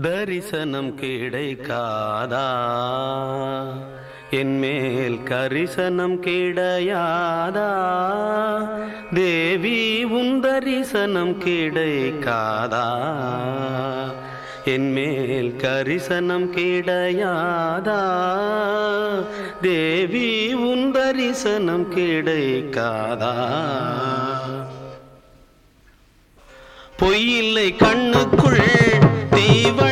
தரிசனம் கிடைக்காதா என் மேல் கரிசனம் கிடையாதா தேவி உன் தரிசனம் கிடைக்காதா என் மேல் கரிசனம் கிடையாதா தேவி உன் தரிசனம் கிடைக்காதா பொய்யில்லை கண்ணுக்குள் தீவ